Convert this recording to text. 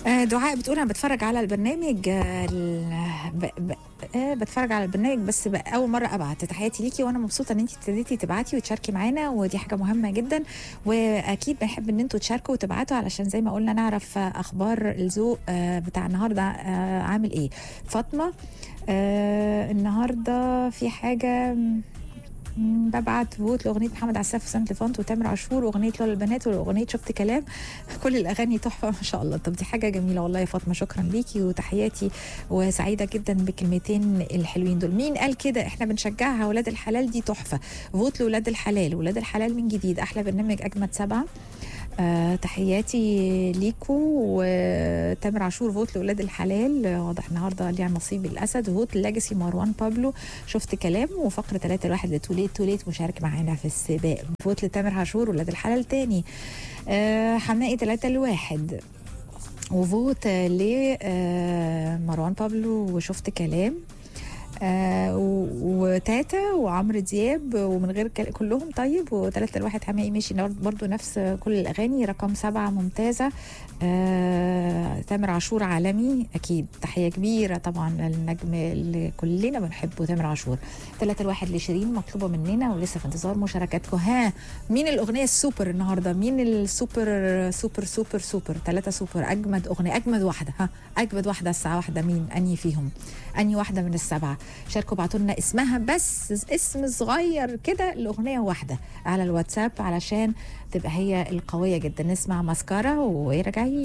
آه، دعاء بتقول انا بتفرج على البرنامج آه، ال- ب... ب... آه، بتفرج على البرنامج بس ب... اول مره ابعت تحياتي ليكي وانا مبسوطه ان انت ابتديتي تبعتي وتشاركي معانا ودي حاجه مهمه جدا واكيد بنحب ان انتوا تشاركوا وتبعتوا علشان زي ما قلنا نعرف آه، اخبار الذوق آه، بتاع النهارده آه، عامل ايه فاطمه آه، النهارده في حاجه مم، ببعت فوت لاغنيه محمد عساف وسام لفونت وتامر عاشور واغنيه لولا البنات واغنيه شفت كلام كل الاغاني تحفه ما شاء الله طب دي حاجه جميله والله يا فاطمه شكرا ليكي وتحياتي وسعيده جدا بالكلمتين الحلوين دول مين قال كده احنا بنشجعها ولاد الحلال دي تحفه فوت لولاد الحلال ولاد الحلال من جديد احلى برنامج اجمد سبعه آه تحياتي ليكو وتامر عاشور فوت لاولاد الحلال آه، واضح النهارده ليها نصيب الاسد فوت لاجسي مروان بابلو شفت كلام وفقره 3 الواحد لتوليت توليت مشارك معانا في السباق فوت لتامر عاشور ولاد الحلال تاني آه حمائي 3 لواحد وفوت لمروان بابلو وشفت كلام آه و- وتاتا وعمرو دياب ومن غير كل- كلهم طيب وثلاثة الواحد حماقي ماشي برضو نفس كل الأغاني رقم سبعة ممتازة آه تامر عاشور عالمي أكيد تحية كبيرة طبعا للنجم اللي كلنا بنحبه تامر عاشور ثلاثة الواحد لشيرين مطلوبة مننا ولسه في انتظار مشاركاتكم ها مين الأغنية السوبر النهاردة مين السوبر سوبر سوبر سوبر ثلاثة سوبر أجمد أغنية أجمد واحدة ها أجمد واحدة الساعة واحدة مين أني فيهم أني واحدة من السبعة شاركوا بعتوا لنا اسمها بس اسم صغير كده الأغنية واحدة على الواتساب علشان تبقى هي القوية جدا نسمع ماسكارا وراجعين